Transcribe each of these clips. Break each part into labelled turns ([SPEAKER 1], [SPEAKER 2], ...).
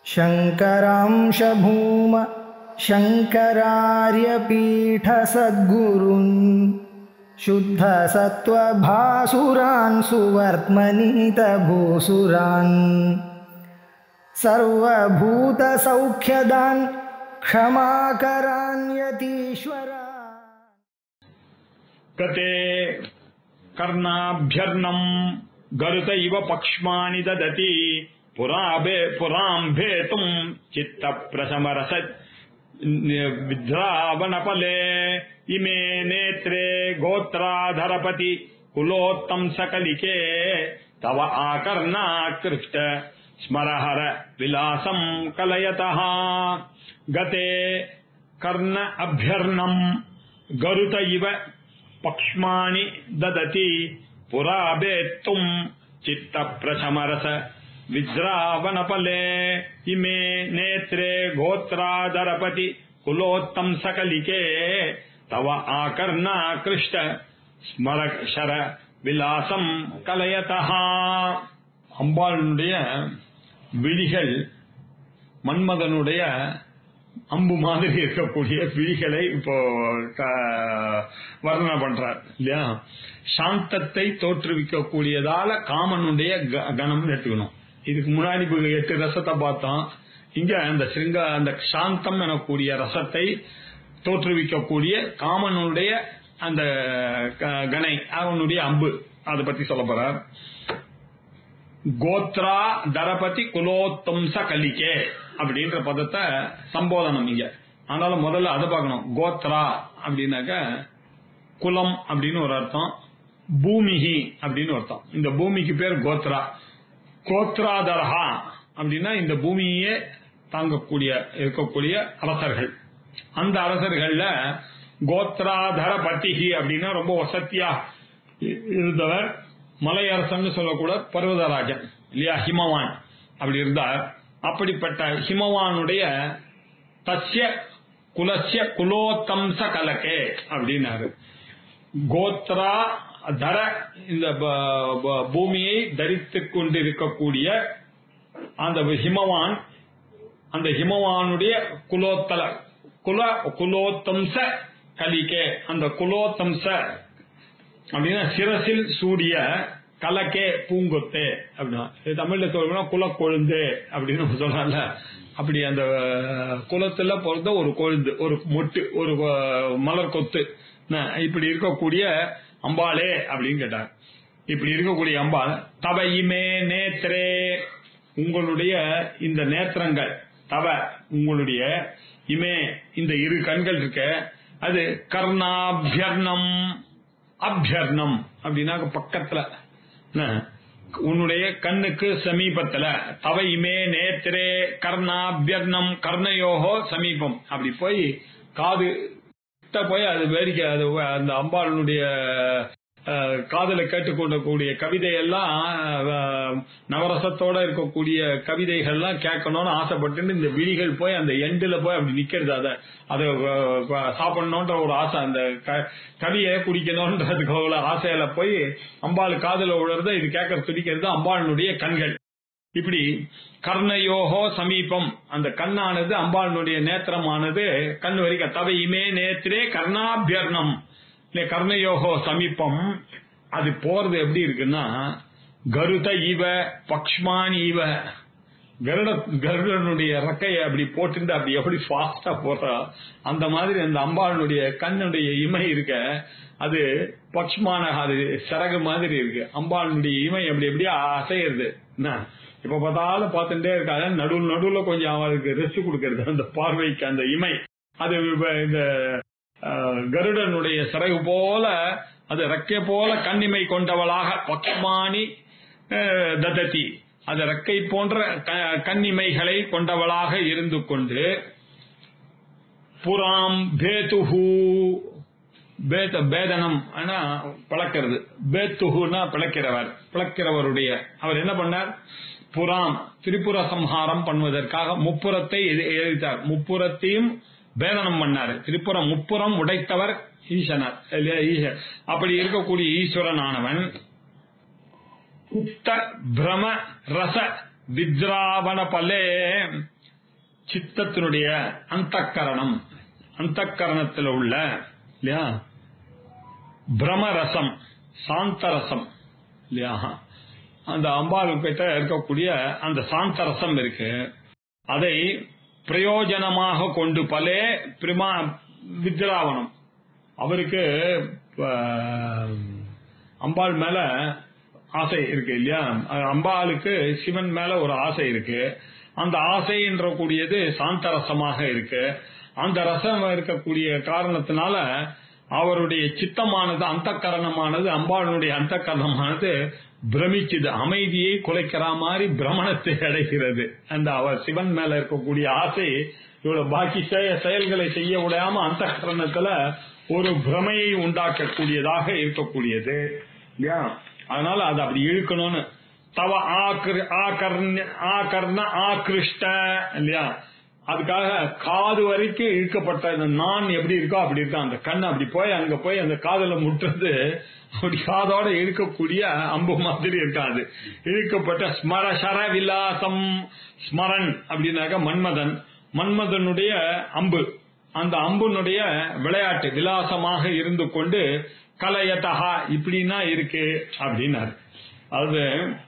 [SPEAKER 1] शङ्करांशभूम शङ्करार्यपीठसद्गुरुन् शुद्धसत्त्वभासुरान् सुवर्त्मनीतभूसुरान् सर्वभूतसौख्यदान् क्षमाकरान्यतीश्वरा
[SPEAKER 2] गते कर्णाभ्यर्णम् गरुत इव पक्ष्माणि ददति पुराभे पुराम् भेतुम् चित्तप्रशमरस विद्रावणपले इमे नेत्रे गोत्राधरपति कुलोत्तम् सकलिके तव आकर्णाकृष्ट स्मरहर विलासम् कलयतः गते कर्ण अभ्यर्णम् गरुत इव पक्ष्माणि ददति पुराभेत्तुम् चित्तप्रशमरस विद्रावणपले इमे नेत्रे गोत्रादरपति कुलोत्तम् सकलिके तव आकर्णाकृष्ट ஸ்மரஷர விலாசம் கலயதா அம்பாளுடைய விழிகள் மன்மதனுடைய அம்பு மாதிரி இருக்கக்கூடிய விழிகளை இப்போ க- வர்ணனை பண்றார் இல்லையா சாந்தத்தை தோற்றுவிக்கக்கூடியதால காமனுடைய க- கணம்னு எடுத்துக்கணும் இதுக்கு முன்னாடி இப்ப எட்டு ரசத்தை பார்த்தோம் இங்க அந்த சிங்க அந்த சாந்தம் எனக்கூடிய ரசத்தை தோற்றுவிக்கக்கூடிய காமனுடைய அந்த க- கணை அவனுடைய அம்பு அதை பத்தி சொல்ல போறார் கோத்ரா தரபதி குலோத்தம்ச கலிகே அப்படின்ற பதத்தை சம்போதனம் இங்க அதனால முதல்ல அதை பார்க்கணும் கோத்ரா அப்படின்னாக்க குலம் அப்படின்னு ஒரு அர்த்தம் பூமிஹி அப்படின்னு ஒரு அர்த்தம் இந்த பூமிக்கு பேர் கோத்ரா கோத்ராதரஹா அப்படின்னா இந்த பூமியே தாங்கக்கூடிய இருக்கக்கூடிய அரசர்கள் அந்த அரசர்கள்ல கோத்ராதர பத்திகி அப்படின்னா ரொம்ப வசத்தியா இ- இருந்தவர் மலையரசன் சொல்லக்கூட பர்வதராஜன் இல்லையா ஹிமவான் அப்படி இருந்தார் அப்படிப்பட்ட ஹிமவானுடைய தஸ்ய குலஸ்ய குலோத்தம்ச கலக்கே அப்படின்னாரு கோத்ரா தர இந்த ப- ப- பூமியை தரித்துக் கொண்டிருக்கக்கூடிய அந்த ஹிமவான் அந்த ஹிமவானுடைய குலோத்தல குல குலோத்தம்ச கலிகே அந்த குலோத்தம்ச அப்படின்னா சிரசில் சூடிய கலக்கே பூங்கொத்தே அப்படின்னா இது தமிழ்ல சொல்லணும்னா குலக்கொழுந்து அப்படின்னு சொல்லல அப்படி அந்த குலத்துல பிறந்த ஒரு கொழுந்து ஒரு மொட்டு ஒரு அஹ், மலர் கொத்து என்ன, இப்படி இருக்கக்கூடிய அம்பாளே அப்படின்னு கேட்டார் இப்படி இருக்கக்கூடிய அம்பாள் தவ இமே நேத்ரே உங்களுடைய இந்த நேத்திரங்கள் தவ உங்களுடைய இமே இந்த இரு கண்கள் இருக்க அது கர்ணாபியர்ணம் அபியர்ணம் அப்படின்னா பக்கத்துல என்ன? உன்னுடைய கண்ணுக்கு சமீபத்துல தவ இமே நேத்திரே கர்ணாபியர்ணம் கர்ணயோகோ சமீபம் அப்படி போய் காது கிட்ட போய் அது வேடிக்கை அது அந்த அம்பாளுடைய அஹ், காதுல கேட்டுக்கொண்டக்கூடிய கவிதை எல்லாம் அஹ், நவரசத்தோட இருக்கக்கூடிய கவிதைகள்லாம் கேட்கணும்னு ஆசைப்பட்டு இந்த விழிகள் போய் அந்த எண்டுல போய் அப்படி நிக்கிறது அதை அதை அஹ், அஹ், சாப்பிடணும்ன்ற ஒரு ஆசை அந்த க- கவியை குடிக்கணும்ன்றதுக்கு அவ்வளவு ஆசையில போய் அம்பாள் காதுல விழுறத இது கேட்க துடிக்கிறது அம்பாளுடைய கண்கள் இப்படி கர்ணயோகோ சமீபம் அந்த கண்ணானது அம்பாளுடைய நேத்திரமானது கண் வரைக்கும் தவை இமே நேத்திரே கர்ணாபியர்ணம் இல்ல கர்ணயோகோ சமீபம் அது போறது எப்படி இருக்குன்னா கருத இவ பக்ஷ்மான் இவ கருட கருடனுடைய ரெக்கையை அப்படி போட்டுட்டு அப்படி எப்படி ஃபாஸ்டா போடுறா அந்த மாதிரி அந்த அம்பாளுடைய கண்ணுடைய இமை இருக்க அது பக்ஷ்மான அது சிறகு மாதிரி இருக்கு அம்பாளுடைய இமை அப்படி எப்படி அசையுது என்ன இப்ப பார்த்தாலும் பார்த்துட்டே இருக்காங்க நடுவில் நடுவுல கொஞ்சம் அவளுக்கு ரெஸ்ட் கொடுக்கறது அந்த பார்வைக்கு அந்த இமை அது இப்ப இந்த அஹ், கருடனுடைய சிறகு போல அது ரெக்கை போல கண்ணிமை கொண்டவளாக பக்ஷ்மானி அஹ், தததி அது ரெக்கை போன்ற க- கண்ணிமைகளை கொண்டவளாக இருந்து கொண்டு புறாம் பேதுஹு பேத பேதனம் ஆனா பிளக்கிறது பேத்துஹுனா பிளக்கிறவர் பிளக்கிறவருடைய அவர் என்ன பண்ணார் புறாம் திரிபுர சம்ஹாரம் பண்ணுவதற்காக முப்புறத்தை எதி- எதிர்த்தார் முப்புறத்தையும் பேதனம் பண்ணார் திரிபுரம் முப்புறம் உடைத்தவர் ஈசனர் இல்லையா ஈச அப்படி இருக்கக்கூடிய ஈஸ்வரன் ஆனவன் குப்த பிரம ரச வித்ராவண பலே சித்தத்தினுடைய அந்தக்கரணம் அந்தக்கரணத்தில் உள்ள இல்லையா பிரமரசம் சாந்தரசம் இல்லையா அந்த அம்பாள் கிட்ட இருக்கக்கூடிய அந்த சாந்தரசம் இருக்கு அதை பிரயோஜனமாக கொண்டு பலே பிரிமா வித்ராவணம் அவருக்கு அஹ், அம்பாள் மேல ஆசை இருக்கு இல்லையா அஹ் அம்பாளுக்கு சிவன் மேல ஒரு ஆசை இருக்கு அந்த ஆசை என்ற கூடியது சாந்த ரசமாக இருக்கு அந்த ரசம் இருக்கக்கூடிய காரணத்தினால அவருடைய சித்தமானது அந்த கரணமானது அம்பாளுடைய அந்த கரணமானது பிரமிச்சுது அமைதியை குலைக்கிற மாதிரி பிரமணத்தை அடைகிறது அந்த அவர் சிவன் மேல இருக்கக்கூடிய ஆசை இவ்வளவு பாக்கி செய- செயல்களை செய்ய விடாம அந்த கரணத்துல ஒரு பிரமையை உண்டாக்கக்கூடியதாக இருக்கக்கூடியது இல்லையா அதனால அது அப்படி இழுக்கணும்னு தவ ஆக்ரு- ஆகர்ண ஆகர்ண ஆக்ருஷ்ட இல்லையா அதுக்காக காது வரைக்கும் இழுக்கப்பட்ட இந்த நான் எப்படி இருக்கோ அப்படி இருக்கா அந்த கண் அப்படி போய் அங்க போய் அந்த காதுல முட்டுறது அப்படி காதோட இழுக்கக்கூடிய அம்பு மாதிரி இருக்காது இழுக்கப்பட்ட ஸ்மர சர விலாசம் ஸ்மரன் அப்படின்னாக்க மன்மதன் மன்மதனுடைய அம்பு அந்த அம்புனுடைய விளையாட்டு விலாசமாக இருந்து கொண்டு கலையதகா இப்படின்னா இருக்கு அப்படின்னாரு அது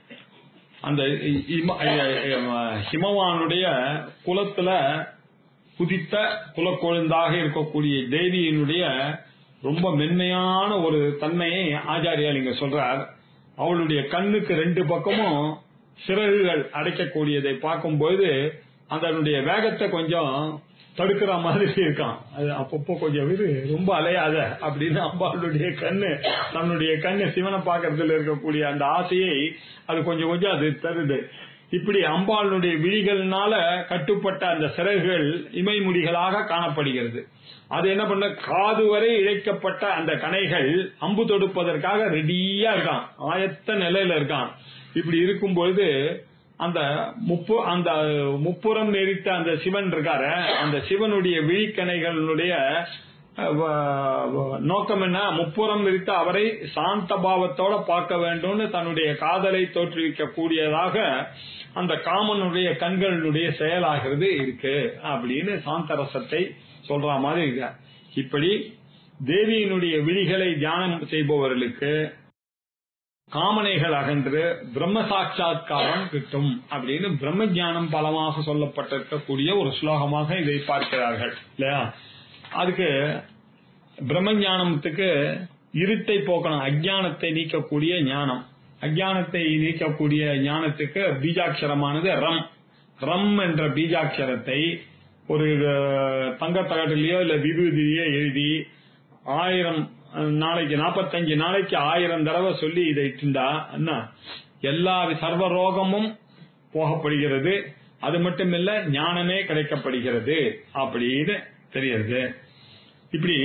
[SPEAKER 2] அந்த இ- இம- அஹ் ஹிமவானுடைய குலத்துல குதித்த குலக்கொழுந்தாக இருக்கக்கூடிய தேவியினுடைய ரொம்ப மென்மையான ஒரு தன்மையை ஆச்சாரியால் இங்க சொல்றார் அவளுடைய கண்ணுக்கு ரெண்டு பக்கமும் சிறகுகள் அடைக்கக்கூடியதை பார்க்கும்போது அதனுடைய வேகத்தை கொஞ்சம் தடுக்கிற மாதிரி இருக்கான் அது அப்பப்போ கொஞ்சம் இரு ரொம்ப அலையாத அப்படின்னு அம்பாளுடைய கண்ணு தன்னுடைய கண்ணு சிவனை பார்க்கறதுல இருக்கக்கூடிய அந்த ஆசையை அது கொஞ்சம் கொஞ்சம் அது தருது இப்படி அம்பாளுடைய விழிகள்னால கட்டுப்பட்ட அந்த சிறகுகள் இமைமுடிகளாக காணப்படுகிறது அது என்ன பண்ண காது வரை இழைக்கப்பட்ட அந்த கணைகள் அம்பு தொடுப்பதற்காக ரெடியா இருக்கான் ஆயத்த நிலையில இருக்கான் இப்படி இருக்கும்பொழுது அந்த முப்பு அந்த முப்புறம் நெறித்த அந்த சிவன் இருக்காரு அந்த சிவனுடைய விழிக்கணைகளுடைய அஹ், வ- வ- நோக்கம் என்ன முப்புறம் விரித்த அவரை சாந்த பாவத்தோட பார்க்க வேண்டும்னு தன்னுடைய காதலை தோற்றுவிக்க கூடியதாக அந்த காமனுடைய கண்களுடைய செயலாகிறது இருக்கு அப்படின்னு சாந்த ரசத்தை சொல்ற மாதிரி இருக்கு இப்படி தேவியினுடைய விழிகளை தியானம் செய்பவர்களுக்கு காமனைகள் அகன்று பிரம்ம சாட்சா்காரம் கிட்டும் அப்படின்னு பிரம்ம ஞானம் பலமாக சொல்லப்பட்டிருக்கக்கூடிய ஒரு ஸ்லோகமாக இதை பார்க்கிறார்கள் இல்லையா அதுக்கு பிரம்ம ஞானத்துக்கு இருட்டை போக்கணும் அஜானத்தை நீக்கக்கூடிய ஞானம் அஜானத்தை நீக்கக்கூடிய ஞானத்துக்கு பீஜாட்சரமானது ரம் ரம் என்ற பீஜாட்சரத்தை ஒரு அஹ், தங்கத்தகட்டிலேயோ இல்ல விபூதியோ எழுதி ஆயிரம் அஹ், நாளைக்கு நாற்பத்தஞ்சு நாளைக்கு ஆயிரம் தடவை சொல்லி இதை இட்டுண்டா என்ன எல்லா சர்வ ரோகமும் போகப்படுகிறது அது மட்டும் இல்ல ஞானமே கிடைக்கப்படுகிறது அப்படின்னு தெரியுது இப்படி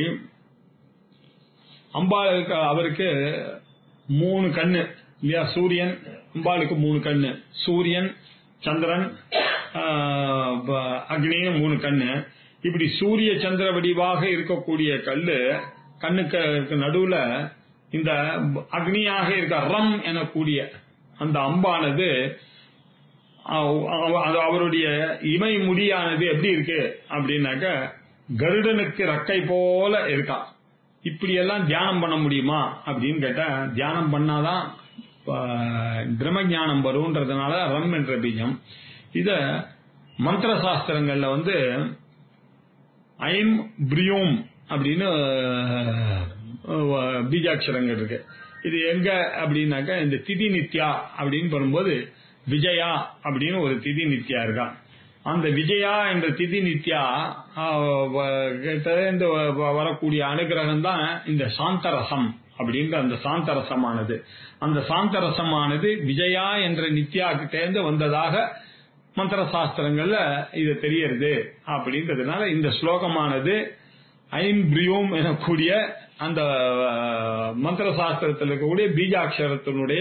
[SPEAKER 2] அம்பாளுக்கு அவருக்கு மூணு கண்ணு இல்லையா சூரியன் அம்பாளுக்கு மூணு கண்ணு சூரியன் சந்திரன் ஆஹ், ப- அக்னின்னு மூணு கண்ணு இப்படி சூரிய சந்திர வடிவாக இருக்கக்கூடிய கல்லு கண்ணுக்கு நடுவுல இந்த அக்னியாக இருக்க ரம் எனக்கூடிய அந்த அம்பானது அவ- அவ- அது அவருடைய இமை முடியானது எப்படி இருக்கு அப்படின்னாக்க கருடனுக்கு ரக்கை போல இருக்கான் இப்படி எல்லாம் தியானம் பண்ண முடியுமா அப்படின்னு கேட்டா தியானம் பண்ணாதான் ஆஹ், பிரம்ம ஞானம் வரும்ன்றதுனால ரம் என்ற பீஜம் இத மந்திர சாஸ்திரங்கள்ல வந்து ஐம் பிரியோம் அப்படின்னு அஹ், பீஜாட்சரங்கள் இருக்கு இது எங்க அப்படின்னாக்கா இந்த திதி நித்யா அப்படின்னு வரும்போது விஜயா அப்படின்னு ஒரு திதி நித்யா இருக்கா அந்த விஜயா என்ற திதி நித்யா ஆஹ், வ- கிட்ட இருந்து வ- வ- வரக்கூடிய அனுகிரகம் தான் இந்த சாந்தரசம் அப்படின்ற அந்த சாந்தரசமானது அந்த சாந்தரசமானது விஜயா என்ற நித்யா கிட்ட இருந்து வந்ததாக மந்திர சாஸ்திரங்கள்ல இது தெரியறது அப்படின்றதுனால இந்த ஸ்லோகமானது ஐம் பிரியோம் எனக்கூடிய அந்த அஹ், மந்திர சாஸ்திரத்தில் இருக்கக்கூடிய பீஜாட்சரத்தினுடைய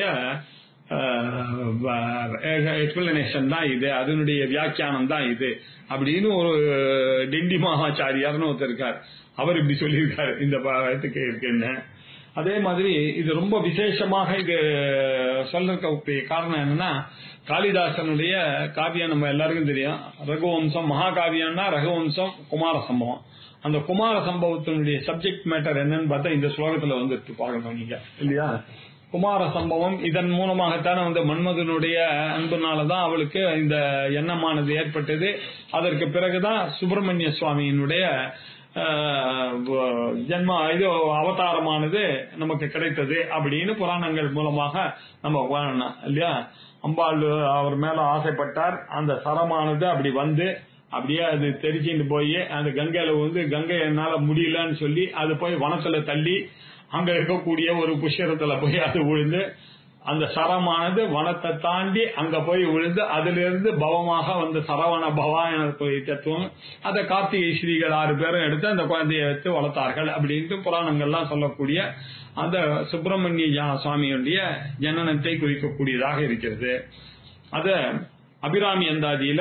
[SPEAKER 2] எக்ஸ்பிளனேஷன் தான் இது அதனுடைய வியாக்கியானம் தான் இது அப்படின்னு ஒரு டிண்டி மகாச்சாரியார்னு ஒருத்தர் இருக்கார் அவர் இப்படி சொல்லியிருக்காரு இந்த பாகத்துக்கு இருக்குன்னு அதே மாதிரி இது ரொம்ப விசேஷமாக இது சொல்லிருக்கக்கூடிய காரணம் என்னன்னா காளிதாசனுடைய காவியம் நம்ம எல்லாருக்கும் தெரியும் ரகுவம்சம் மகாகாவியம்னா ரகுவம்சம் குமார சம்பவம் அந்த குமார சம்பவத்தினுடைய சப்ஜெக்ட் மேட்டர் என்னன்னு பார்த்தா இந்த ஸ்லோகத்துல வந்து பார்க்கணும் நீங்க இல்லையா குமார சம்பவம் இதன் மூலமாகத்தானே வந்து மன்மதனுடைய அன்புனாலதான் அவளுக்கு இந்த எண்ணமானது ஏற்பட்டது அதற்கு பிறகுதான் சுப்பிரமணிய சுவாமியினுடைய ஆஹ், வ- ஜென்ம இது அவதாரமானது நமக்கு கிடைத்தது அப்படின்னு புராணங்கள் மூலமாக நம்ம வாழணும் இல்லையா அம்பாள் அவர் மேல ஆசைப்பட்டார் அந்த சரமானது அப்படி வந்து அப்படியே அது தெரிச்சுட்டு போய் அந்த கங்கையில வந்து கங்கை என்னால முடியலன்னு சொல்லி அது போய் வனத்துல தள்ளி அங்க இருக்கக்கூடிய ஒரு புஷ்கரத்துல போய் அது விழுந்து அந்த சரமானது வனத்தை தாண்டி அங்க போய் விழுந்து அதிலிருந்து பவமாக வந்து சரவண பவா என போய் தத்துவம் அதை கார்த்திகை ஸ்ரீகள் ஆறு பேரும் எடுத்து அந்த குழந்தையை எடுத்து வளர்த்தார்கள் அப்படின்ட்டு புராணங்கள்லாம் சொல்லக்கூடிய அந்த சுப்பிரமணிய ஜா- சுவாமியுடைய ஜனனத்தை குறிக்கக்கூடியதாக இருக்கிறது அத அபிராமி அந்தாதியில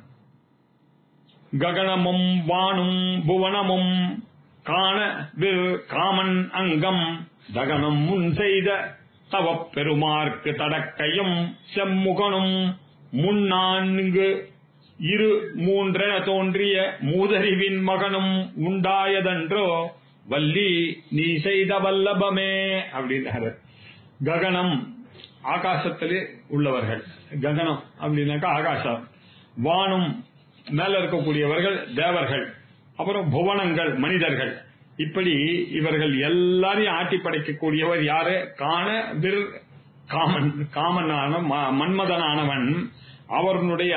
[SPEAKER 2] ககனமும் வானும் புவனமும் காண விரு காமன் அங்கம் தகனம் முன் செய்த தவப் பெருமார்க்கு தடக்கையும் செம்முகனும் முன்னான்கு இரு மூன்றென தோன்றிய மூதறிவின் மகனும் உண்டாயதன்றோ வள்ளி நீ செய்த வல்லபமே அப்படின்னாரு ககனம் ஆகாசத்திலே உள்ளவர்கள் ககனம் அப்படின்னாக்கா ஆகாசம் வானம் மேல இருக்கக்கூடியவர்கள் தேவர்கள் அப்புறம் புவனங்கள் மனிதர்கள் இப்படி இவர்கள் எல்லாரையும் ஆட்டி படைக்கக்கூடியவர் யாரு காண விர் காமன் காமனான ம- மன்மதனானவன் அவர்களுடைய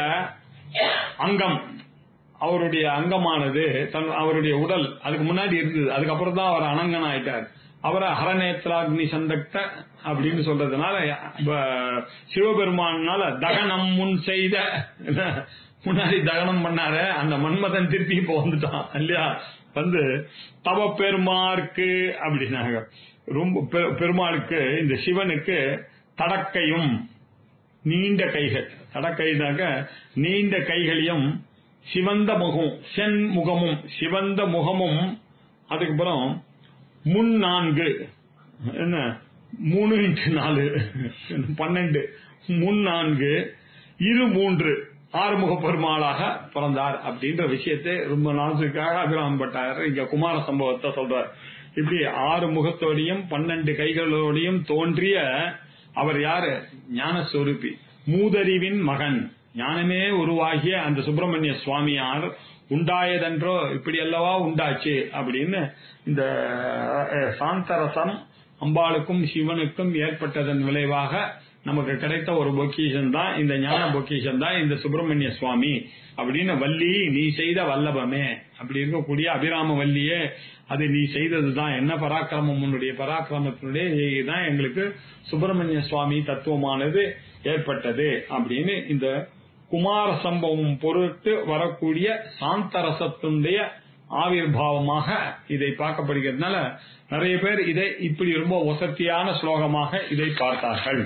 [SPEAKER 2] அங்கம் அவருடைய அங்கமானது தன் அவருடைய உடல் அதுக்கு முன்னாடி இருந்தது அதுக்கப்புறம் தான் அவர் அனங்கன் ஆயிட்டார் அவரை ஹரநேத்ராக்னி சந்தக்த அப்படின்னு சொல்றதுனால ப- சிவபெருமானால தகனம் முன் செய்த முன்னாடி தகனம் பண்ணாரு அந்த மன்மதன் திருப்பி இப்போ வந்துட்டான் இல்லையா வந்து தவ பெருமாருக்கு அப்படின்னாங்க ரொம்ப பெ- பெருமாளுக்கு இந்த சிவனுக்கு தடக்கையும் நீண்ட கைகள் தடக்கைனாக்க நீண்ட கைகளையும் சிவந்த முகம் சென் முகமும் சிவந்த முகமும் அதுக்கப்புறம் முன் நான்கு என்ன மூணு இன்ட்டு நாலு பன்னெண்டு முன் நான்கு இரு மூன்று ஆறுமுக பெருமாளாக பிறந்தார் அப்படின்ற விஷயத்தை ரொம்ப நாசுக்காக அபிராம் பட்டார் இங்க குமார சம்பவத்தை சொல்றார் இப்படி ஆறு முகத்தோடையும் பன்னெண்டு கைகளோடையும் தோன்றிய அவர் யாரு ஞானஸ்வரூபி மூதறிவின் மகன் ஞானமே உருவாகிய அந்த சுப்பிரமணிய சுவாமியார் உண்டாயதன்றோ இப்படி அல்லவா உண்டாச்சு அப்படின்னு இந்த அஹ், சாந்தரசம் அம்பாளுக்கும் சிவனுக்கும் ஏற்பட்டதன் விளைவாக நமக்கு கிடைத்த ஒரு பொக்கிஷன் தான் இந்த ஞான பொக்கிஷன் தான் இந்த சுப்பிரமணிய சுவாமி அப்படின்னு வள்ளி நீ செய்த வல்லபமே அப்படி இருக்கக்கூடிய அபிராம வள்ளியே அது நீ செய்தது தான் என்ன பராக்கிரமம் உன்னுடைய பராக்கிரமத்தினுடைய தான் எங்களுக்கு சுப்பிரமணிய சுவாமி தத்துவமானது ஏற்பட்டது அப்படின்னு இந்த குமார சம்பவம் பொருட்டு வரக்கூடிய சாந்தரசத்தினுடைய ஆவிர்வாவமாக இதை பார்க்கப்படுகிறதுனால நிறைய பேர் இதை இப்படி ரொம்ப வசத்தியான ஸ்லோகமாக இதை பார்த்தார்கள்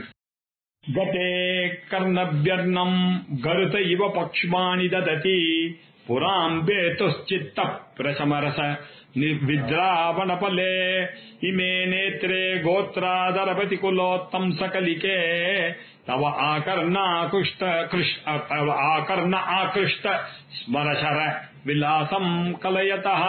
[SPEAKER 2] गते कर्णव्यर्णम् गरुत इव पक्ष्माणि ददति पुराम्बेतुश्चित्तः प्रशमरस विद्रावणपले इमे नेत्रे गोत्रादरपतिकुलोत्तम् सकलिके तव आकर्णाकृष्ट कृष् तव आकर्ण आकृष्ट स्मरशर विलासम् कलयतः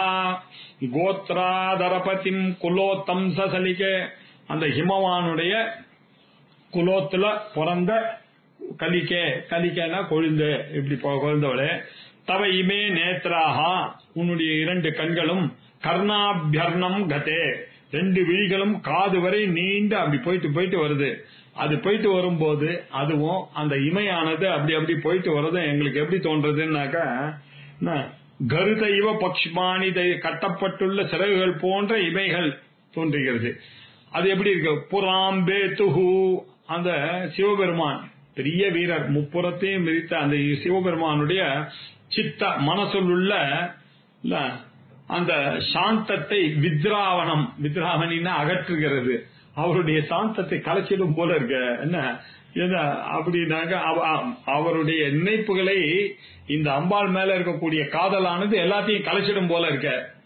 [SPEAKER 2] கோத்ராதரபதிம் குலோத்தம் சசலிகே அந்த ஹிமவானுடைய குலோத்துல பிறந்த கலிக்கே கலிக்கேனா கொழுந்து இப்படி போ- கொழுந்தவளே தவ இமே நேத்ராகா உன்னுடைய இரண்டு கண்களும் கர்ணாபியர்ணம் கதே ரெண்டு விழிகளும் காது வரை நீண்டு அப்படி போயிட்டு போயிட்டு வருது அது போயிட்டு வரும்போது அதுவும் அந்த இமையானது அப்படி அப்படி போயிட்டு வர்றது எங்களுக்கு எப்படி தோன்றதுன்னாக்கா என்ன, கருத இவ பக்ஷ்மானி தை- கட்டப்பட்டுள்ள சிறகுகள் போன்ற இமைகள் தோன்றுகிறது அது எப்படி இருக்கு புறாம்பே துஹு அந்த சிவபெருமான் பெரிய வீரர் முப்புறத்தையும் விரித்த அந்த சிவபெருமானுடைய சித்த மனசுள் உள்ள இல்ல, அந்த சாந்தத்தை வித்ராவணம் வித்ராவணின்னா அகற்றுகிறது அவருடைய சாந்தத்தை கலைச்சிடும் போல இருக்க என்ன என்ன அப்படின்னாக்க அவ- அ- அவருடைய நினைப்புகளை இந்த அம்பாள் மேல இருக்கக்கூடிய காதலானது எல்லாத்தையும் கலைச்சிடும் போல இருக்க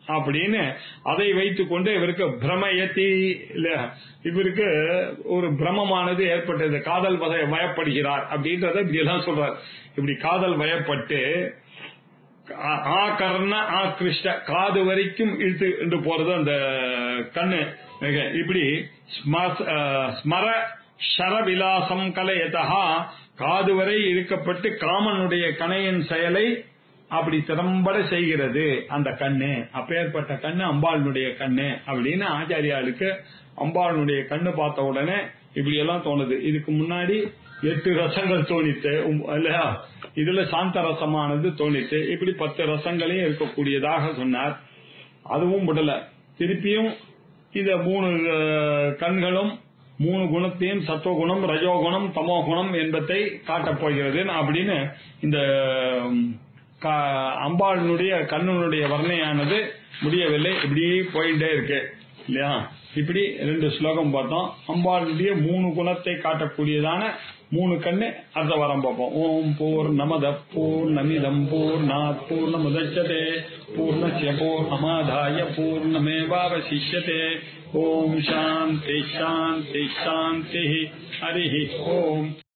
[SPEAKER 2] அப்படின்னு அதை வைத்துக்கொண்டு இவருக்கு பிரமயத்தி இல்ல இவருக்கு ஒரு பிரமமானது ஏற்பட்டது காதல் வய- வயப்படுகிறார் அப்படின்றத இப்படி எல்லாம் சொல்றார் இப்படி காதல் வயப்பட்டு ஆ- ஆ கர்ண ஆ கிருஷ்ண காது வரைக்கும் இழுத்து இழுத்து போறது அந்த கண்ணு மிக இப்படி ஸ்ம- அஹ் ஸ்மர ஷரவிலாசம் கலையதா காது வரை இழுக்கப்பட்டு காமனுடைய கணையின் செயலை அப்படி திறம்பட செய்கிறது அந்த கண்ணு அப்பேற்பட்ட கண்ணு அம்பாளுடைய கண்ணு அப்படின்னு ஆச்சாரியாளுக்கு அம்பாளுடைய கண்ணு பார்த்த உடனே இப்படி எல்லாம் தோணுது இதுக்கு முன்னாடி எட்டு ரசங்கள் தோணித்து உம், இல்லையா இதுல சாந்த ரசமானது தோணித்து இப்படி பத்து ரசங்களையும் இருக்கக்கூடியதாக சொன்னார் அதுவும் விடல திருப்பியும் இந்த மூணு அஹ், கண்களும் மூணு குணத்தையும் சத்துவகுணம் ரஜோகுணம் தமோகுணம் என்பதை காட்டப் போகிறது அப்படின்னு இந்த உம், கா- அம்பாளினுடைய கண்ணனுடைய வர்ணையானது முடியவில்லை இப்படி போயிட்டே இருக்கு இல்லையா இப்படி ரெண்டு ஸ்லோகம் பார்த்தோம் அம்பாளுடைய மூணு குணத்தை காட்டக்கூடியதான மூணு கண்ணு அர்த்த வரம் பார்ப்போம் ஓம் பூர் நமத பூர் நமிதம் பூர் நாத் பூர்ணமுதச்சதே பூர்ணஸ்ய பூர்ணமாதாய பூர்ணமேவாவசிஷ்யதே ஓம் சாந்தி சாந்தி சாந்தி ஹரி ஓம்